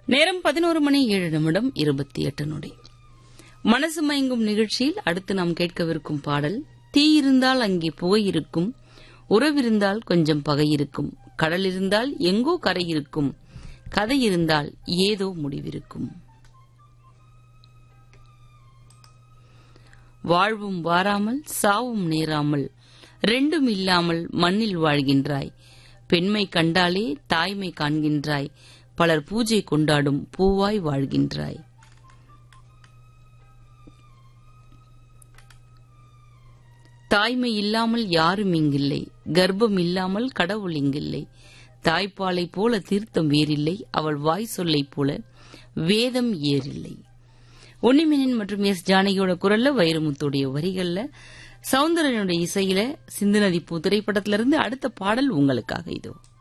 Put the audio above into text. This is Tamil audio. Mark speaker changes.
Speaker 1: நேரம் பதினோரு மணி ஏழு நிமிடம் இருபத்தி எட்டு நொடி மனசு மயங்கும் நிகழ்ச்சியில் அடுத்து நாம் கேட்கவிருக்கும் பாடல் தீ இருந்தால் அங்கே புகை இருக்கும் உறவிருந்தால் கொஞ்சம் பகை இருக்கும் கடல் இருந்தால் எங்கோ கரை இருக்கும் கதை இருந்தால் ஏதோ முடிவிருக்கும் வாழ்வும் வாராமல் சாவும் நேராமல் ரெண்டும் இல்லாமல் மண்ணில் வாழ்கின்றாய் பெண்மை கண்டாலே தாய்மை காண்கின்றாய் பலர் பூஜை கொண்டாடும் பூவாய் வாழ்கின்றாய் தாய்மை இல்லாமல் யாரும் இங்கில்லை கர்ப்பம் இல்லாமல் கடவுள் இங்கில்லை தாய்ப்பாலை போல தீர்த்தம் வேறில்லை அவள் வாய் சொல்லை போல வேதம் ஏறில்லை உன்னிமேனன் மற்றும் எஸ் ஜானகியோட குரல்ல வைரமுத்துடைய வரிகள்ல சவுந்தரனுடைய இசையில சிந்து நதி பூ திரைப்படத்திலிருந்து அடுத்த பாடல் உங்களுக்காக இதோ